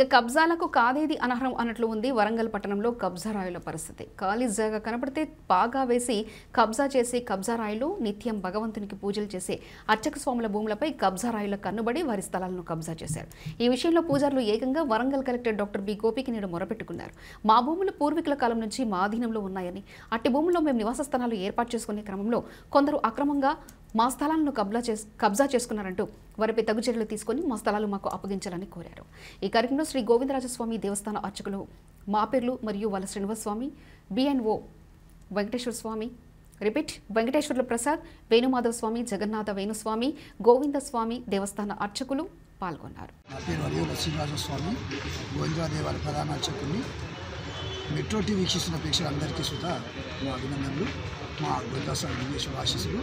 కబ్జాలకు కాదేది అనర్హం అన్నట్లు ఉంది వరంగల్ పట్టణంలో కబ్జా రాయుల పరిస్థితి ఖాళీ జాగా కనపడితే బాగా వేసి కబ్జా చేసి కబ్జా రాయులు నిత్యం భగవంతునికి పూజలు చేసే అర్చక స్వాముల భూములపై కబ్జా రాయుల కన్నుబడి వారి స్థలాలను కబ్జా చేశారు ఈ విషయంలో పూజారులు ఏకంగా వరంగల్ కలెక్టర్ డాక్టర్ బి గోపికి నేడు మొరపెట్టుకున్నారు మా భూములు పూర్వీకుల కాలం నుంచి మా అధీనంలో ఉన్నాయని అట్టి భూముల్లో మేము నివాస స్థలాలు ఏర్పాటు చేసుకునే క్రమంలో కొందరు అక్రమంగా మా స్థలాలను కబ్జా చేస్ కబ్జా చేసుకున్నారంటూ వారిపై తగు చర్యలు తీసుకొని మా స్థలాలు మాకు అప్పగించాలని కోరారు ఈ కార్యక్రమంలో శ్రీ గోవిందరాజస్వామి దేవస్థాన అర్చకులు మాపిర్లు మరియు వాళ్ళ శ్రీనివాసస్వామి బిఎన్ఓ వెంకటేశ్వర స్వామి రిపీట్ వెంకటేశ్వర్ల ప్రసాద్ వేణుమాధవ స్వామి జగన్నాథ వేణుస్వామి గోవిందస్వామి దేవస్థాన అర్చకులు పాల్గొన్నారు నా పేరు వరియోల శ్రీనివాస స్వామి గోవిందరా దేవాలయ ప్రధాన అర్చకుడిని మెట్రో టీవీ వీక్షిస్తున్న ప్రేక్షకులందరికీ సుధా మా అభినందనలు మా గోవిందస్వామి విఘ్నేశ్వర ఆశీస్సులు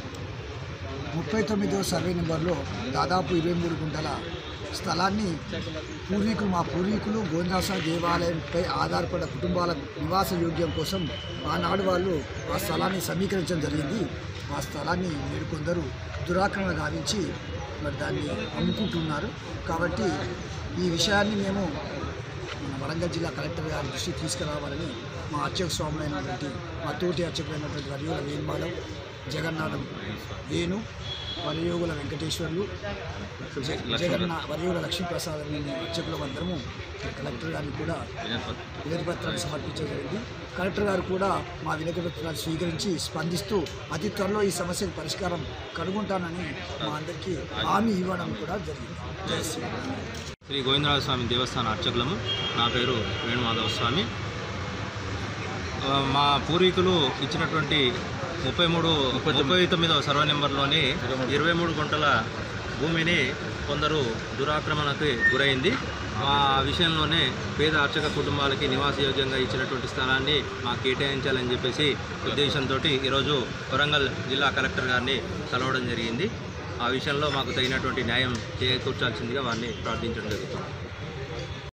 ముప్పై తొమ్మిదవ సర్వే నెంబర్లో దాదాపు ఇరవై మూడు గుంటల స్థలాన్ని పూర్వీకులు మా పూర్వీకులు గోవిందస్వామి దేవాలయంపై ఆధారపడ్డ కుటుంబాల నివాస యోగ్యం కోసం ఆనాడు వాళ్ళు ఆ స్థలాన్ని సమీకరించడం జరిగింది ఆ స్థలాన్ని నేడు కొందరు దురాక్రమణ గావించి మరి దాన్ని అమ్ముకుంటున్నారు కాబట్టి ఈ విషయాన్ని మేము మన వరంగల్ జిల్లా కలెక్టర్ గారి దృష్టికి తీసుకురావాలని మా అర్చక స్వాములైనటువంటి మా తోటి అర్చకులైనటువంటి వరియోల వేణుమాధవ్ జగన్నాథం వేణు వరయోగుల వెంకటేశ్వర్లు జ- జగన్నా వరయోగుల లక్ష్మీప్రసాద్ అనే అర్చకుల అందరము కలెక్టర్ గారికి కూడా వినతి పత్రాన్ని సమర్పించడం జరిగింది కలెక్టర్ గారు కూడా మా వినతి పత్రాలు స్వీకరించి స్పందిస్తూ అతి త్వరలో ఈ సమస్యకు పరిష్కారం కనుగొంటానని మా అందరికీ హామీ ఇవ్వడం కూడా జరిగింది జై శ్రీరామ్ శ్రీ గోవిందరాజ స్వామి దేవస్థాన అర్చకులము నా పేరు వేణుమాధవ స్వామి ఆ, మా పూర్వీకులు ఇచ్చినటువంటి ముప్పై మూడు ముప్పై తొమ్మిదవ సర్వే నెంబర్లోని ఇరవై మూడు గుంటల భూమిని కొందరు దురాక్రమణకు గురైంది ఆ విషయంలోనే పేద అర్చక కుటుంబాలకి నివాసయోగ్యంగా ఇచ్చినటువంటి స్థలాన్ని మాకు కేటాయించాలని చెప్పేసి ఉద్దేశంతో ఈరోజు వరంగల్ జిల్లా కలెక్టర్ గారిని కలవడం జరిగింది ఆ విషయంలో మాకు తగినటువంటి న్యాయం చేకూర్చాల్సిందిగా వారిని ప్రార్థించడం జరుగుతుంది